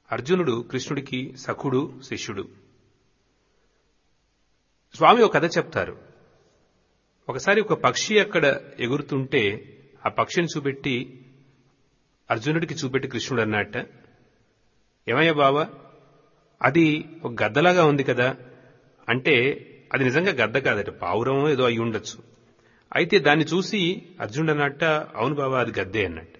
అర్జునుడు కృష్ణుడికి సఖుడు శిష్యుడు స్వామి ఒక కథ చెప్తారు ఒకసారి ఒక పక్షి అక్కడ ఎగురుతుంటే ఆ పక్షిని చూపెట్టి అర్జునుడికి చూపెట్టి కృష్ణుడు అన్నట్ట ఏమయ్యా బావా అది ఒక గద్దలాగా ఉంది కదా అంటే అది నిజంగా గద్ద కాదట పావురం ఏదో అయి ఉండొచ్చు అయితే దాన్ని చూసి అర్జునుడు అన్నట్ట అవును బావా అది గద్దే అన్నట్ట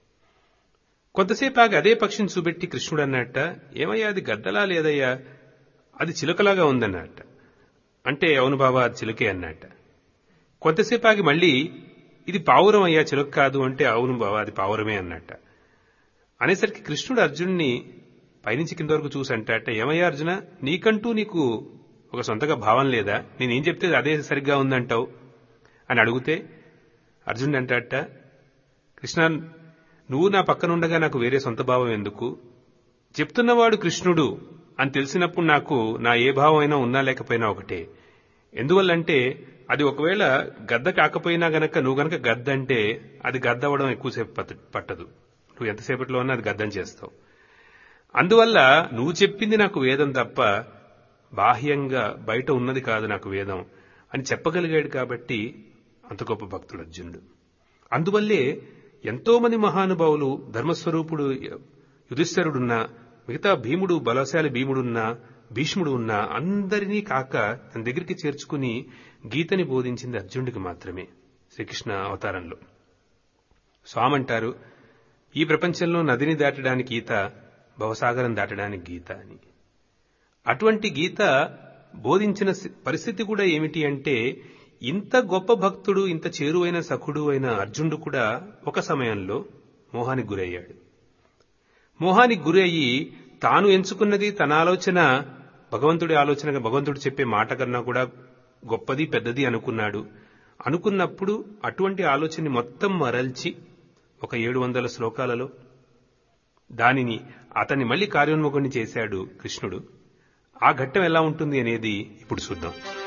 కొంతసేపు ఆగి అదే పక్షిని చూపెట్టి కృష్ణుడు అన్నట్ట ఏమయ్యా అది గద్దలా లేదయ్యా అది చిలుకలాగా ఉందన్నట్ట అంటే అవును బావా అది చిలుకే అన్నట్ట కొంతసేపు ఆగి మళ్ళీ ఇది పావురం అయ్యా చిలుక కాదు అంటే అవును బావా అది పావురమే అన్నట్ట అనేసరికి కృష్ణుడు అర్జున్ని పైనుంచి కింద వరకు చూసి అంటాట ఏమయ్యా అర్జున నీకంటూ నీకు ఒక సొంతగా భావం లేదా నేనేం చెప్తే అదే సరిగ్గా ఉందంటావు అని అడిగితే అర్జునుడు అంటాట కృష్ణ నువ్వు నా పక్కనుండగా నాకు వేరే సొంత భావం ఎందుకు చెప్తున్నవాడు కృష్ణుడు అని తెలిసినప్పుడు నాకు నా ఏ భావం అయినా ఉన్నా లేకపోయినా ఒకటే ఎందువల్లంటే అది ఒకవేళ గద్ద కాకపోయినా గనక నువ్వు గనక గద్ద అంటే అది గద్ద అవ్వడం ఎక్కువసేపు పట్టదు నువ్వు ఎంతసేపట్లో ఉన్నా అది గద్దం చేస్తావు అందువల్ల నువ్వు చెప్పింది నాకు వేదం తప్ప బాహ్యంగా బయట ఉన్నది కాదు నాకు వేదం అని చెప్పగలిగాడు కాబట్టి అంత గొప్ప భక్తుడు అర్జునుడు అందువల్లే ఎంతో మంది మహానుభావులు ధర్మస్వరూపుడు యుధిష్ఠరుడున్నా మిగతా భీముడు బలశాలి భీముడున్నా భీష్ముడు ఉన్నా అందరినీ కాక తన దగ్గరికి చేర్చుకుని గీతని బోధించింది అర్జునుడికి మాత్రమే శ్రీకృష్ణ అవతారంలో స్వామంటారు ఈ ప్రపంచంలో నదిని దాటడానికి ఈత భవసాగరం దాటడానికి గీత అని అటువంటి గీత బోధించిన పరిస్థితి కూడా ఏమిటి అంటే ఇంత గొప్ప భక్తుడు ఇంత చేరువైన సఖుడు అయిన అర్జునుడు కూడా ఒక సమయంలో మోహానికి గురయ్యాడు మోహానికి గురి అయ్యి తాను ఎంచుకున్నది తన ఆలోచన భగవంతుడి ఆలోచనగా భగవంతుడు చెప్పే మాట కన్నా కూడా గొప్పది పెద్దది అనుకున్నాడు అనుకున్నప్పుడు అటువంటి ఆలోచనని మొత్తం మరల్చి ఒక ఏడు వందల శ్లోకాలలో దానిని అతన్ని మళ్ళీ కార్యోన్ముఖుని చేశాడు కృష్ణుడు ఆ ఘట్టం ఎలా ఉంటుంది అనేది ఇప్పుడు చూద్దాం